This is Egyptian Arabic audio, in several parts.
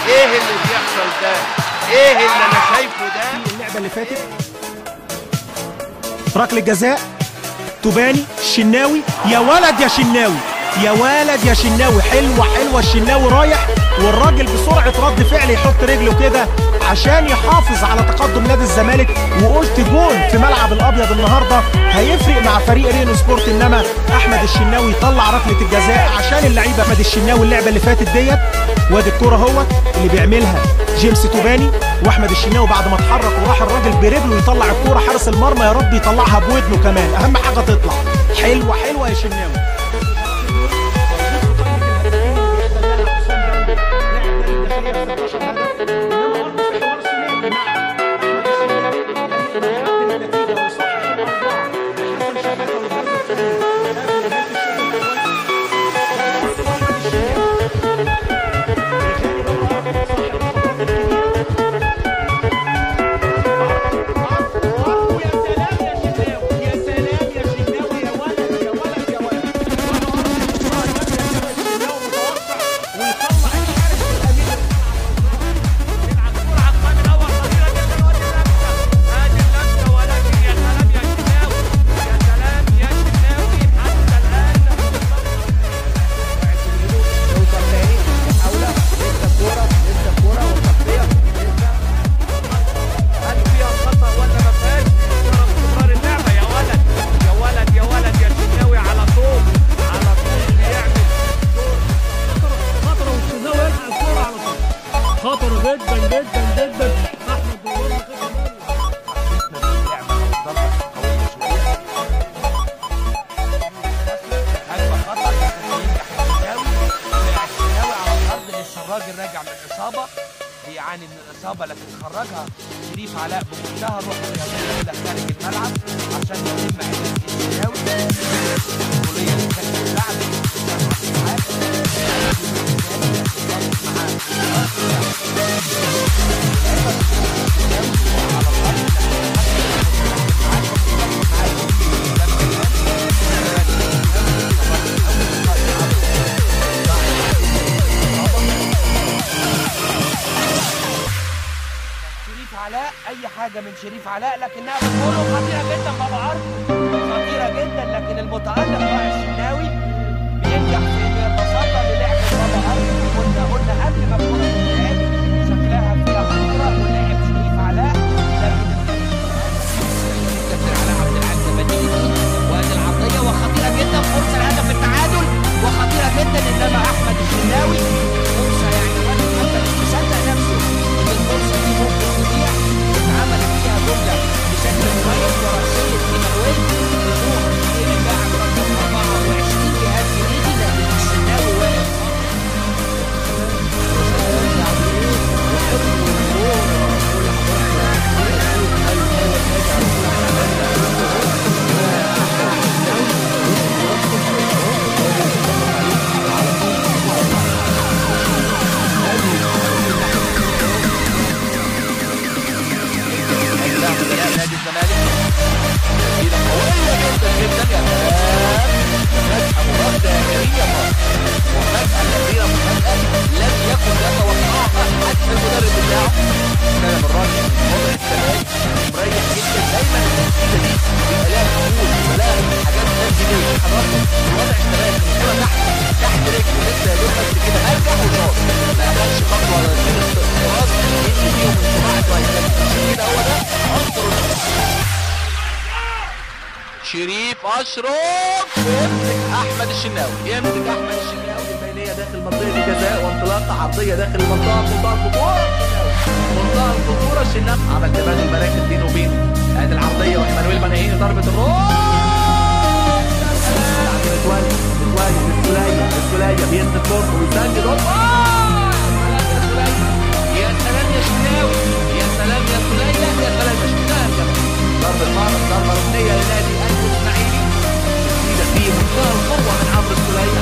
ايه اللي بيحصل ده ايه اللي انا شايفه ده اللعبه اللي فاتت ركله جزاء توباني الشناوي يا ولد يا شناوي يا ولد يا شناوي حلوه حلوه الشناوي رايح والراجل بسرعه رد فعل يحط رجله كده عشان يحافظ على تقدم نادي الزمالك وقلت جول في ملعب الابيض النهارده هيفرق مع فريق رينو سبورت انما احمد الشناوي طلع ركله الجزاء عشان اللعيبه احمد الشناوي اللعبه اللي فاتت ديت وادي الكوره اهوت اللي بيعملها جيمس توباني واحمد الشناوي بعد ما اتحرك وراح الراجل برجله يطلع الكوره حارس المرمى يا رب يطلعها بودنه كمان اهم حاجه تطلع حلوه حلوه يا شناوي خطر جدا جدا جدا احمد والله خطر الراجل راجع من الاصابه بيعاني من الاصابه لكن خرجها شريف علاء بمنتهى الروح الرياضيه الى خارج الملعب عشان يتم علاج الشناوي البطوليه اللي كانت بتلعب سبع ساعات شريف علاء اي حاجه من شريف علاء لكنها بتقوله خطيره جدا بابا عرض خطيره جدا لكن المتالق بقى الشناوي بينجح في انه يتصدى للعب بابا عرض قلنا قلنا قبل ما الكره تتلعب شكلها فيها خطوره ولعب شريف علاء لكن كابتن علاء عبد العزيز بديل وادي العرضيه وخطيره جدا فرصه لهدف التعادل وخطيره جدا انما احمد الشناوي فرصه يعني الراجل حتى مش مصدق نفسه ان الفرصه دي ممكن تضيع اتعملت فيها جمله بشكل كويس وراسيه ايمانويل بتروح للاعب رقم 24 جهاز جديد لكن الشناوي واقف نادي الزمالك تسديده قويه جدا جدا يا سلام مفاجاه مفاجاه دائريه مفاجاه كبيره مفاجاه لم يكن يتوقعها حتى المدرب بتاعه كان الراجل وضع الزمالك مريح جدا دايما التشكيله دي بيبقى لها حلول بيبقى لها حاجات تنزيليه حضراتكم وضع الزمالك الكره تحت تحت رجله لسه يا دوب بس كده ارجع وشاط ما اخدش خطوه ولا اتنين استئصال يدي فيهم انطباع كويس عشان كده هو ده عنصر شريف اشرف يمسك احمد الشناوي يمسك احمد الشناوي البينيه داخل منطقه الجزاء وانطلاقه عرضيه داخل المنطقه منطقه الخطوره منطقه الخطوره الشناوي عمل تبادل مراكز بينه وبين ادي العرضيه وايمانويل مناهيني ضربه الروح متولي متولي السوليه السوليه بينزل كورته ويسجل اوبا يا سلام يا شناوي يا سلام يا سوليه يا سلام يا شناوي ضربة مرمى ضربة ركنية لنادي الإسماعيلي تسديدة في منتهى القوة من عمرو السولية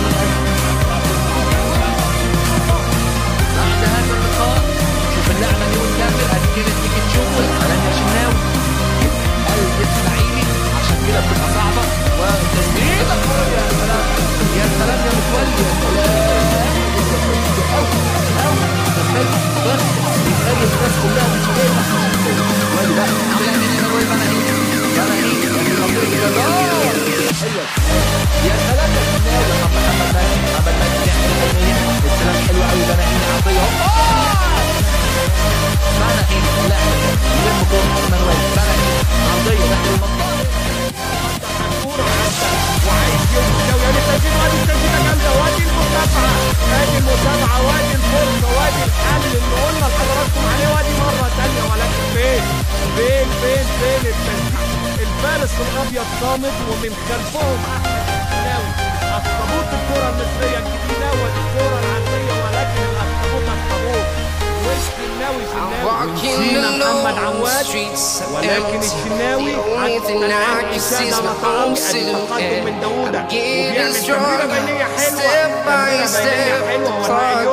بعد هذا اللقاء شوف اللعبة دي ونكمل ادي كده تيجي تشوفه يا سلام يا شناوي الإسماعيلي عشان كده بتبقى صعبة وتسديدة قوية يا سلام يا سلام يا متولي يا سلام يا سلام يا شناوي يا محمد مجدي محمد مجدي يعمل العينيه استلام حلو قوي بناهين عطيه آه! معنى ايه لا يلم كوره مانويل بناهين عرضيه داخل المنطقه كورة عدى وعايز يمسك ويعني التسديد وادي التسديدة جامدة وادي المتابعة ادي المتابعة وادي الفرصة وادي الحل اللي قلنا لحضراتكم عليه وادي مرة تانية ولكن فين فين فين فين التسديد الفارس الابيض صامد ومن خلفهم احمد الشناوي اخطبوط الكرة المصرية الجديدة ودي الكرة العرضية ولكن الاخطبوط اخطبوط والشناوي شناوي ونسينا محمد عواد ولكن الشناوي حتى الآن إشادة لطعامي أدي تقدم من داوودة وبيعمل تمريرة بينية حلوة تمريرة بينية حلوة والرأي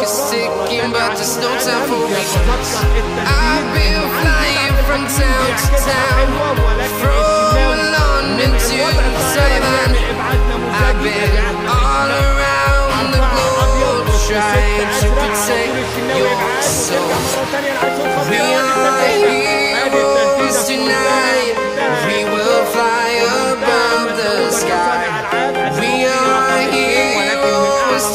I've been flying from town to town, from London to Taiwan. I've been all around the globe trying to protect your soul. We are heroes tonight. We will fly above the sky. We are heroes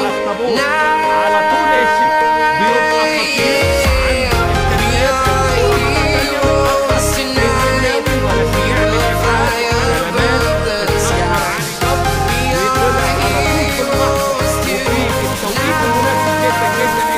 tonight. We are heroes tonight. We will fly above the sky. We are heroes tonight.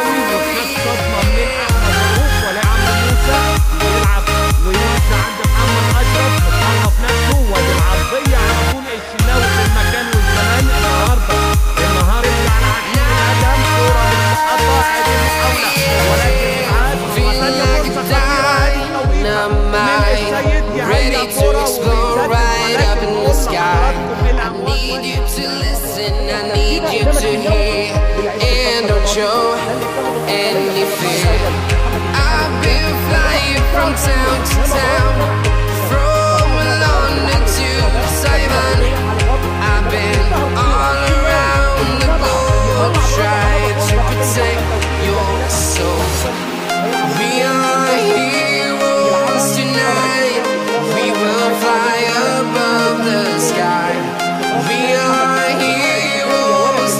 Feel like a dynamite, ready to explode right up in the sky. I need you to listen, I need you to hear, and don't show any fear. I've been flying from town to town, from London to Taiwan. I've been all around the globe trying to protect your soul. We are heroes tonight. We will fly above the sky. We are heroes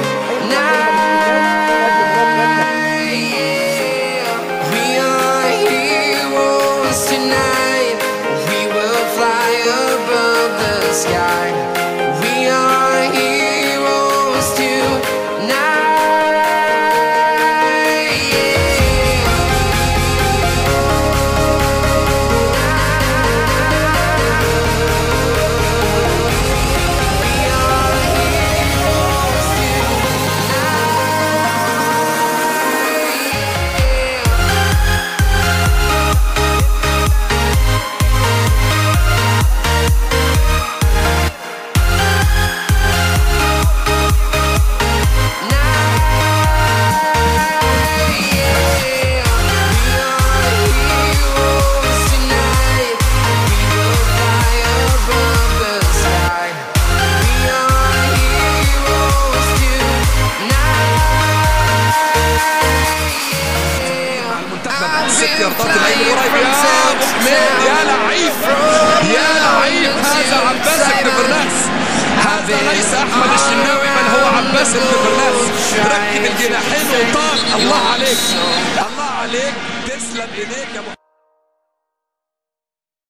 tonight. Yeah. We are heroes tonight. We will fly above the sky. We are heroes tonight. Yeah. ست يرتقي الايمن قريب يا مؤمن يا لعيب يا لعيب هذا عباس بن برناس هذا ليس احمد الشناوي بل هو عباس بن برناس ركب الجناحين وطار الله عليك الله عليك تسلم ايديك يا محمد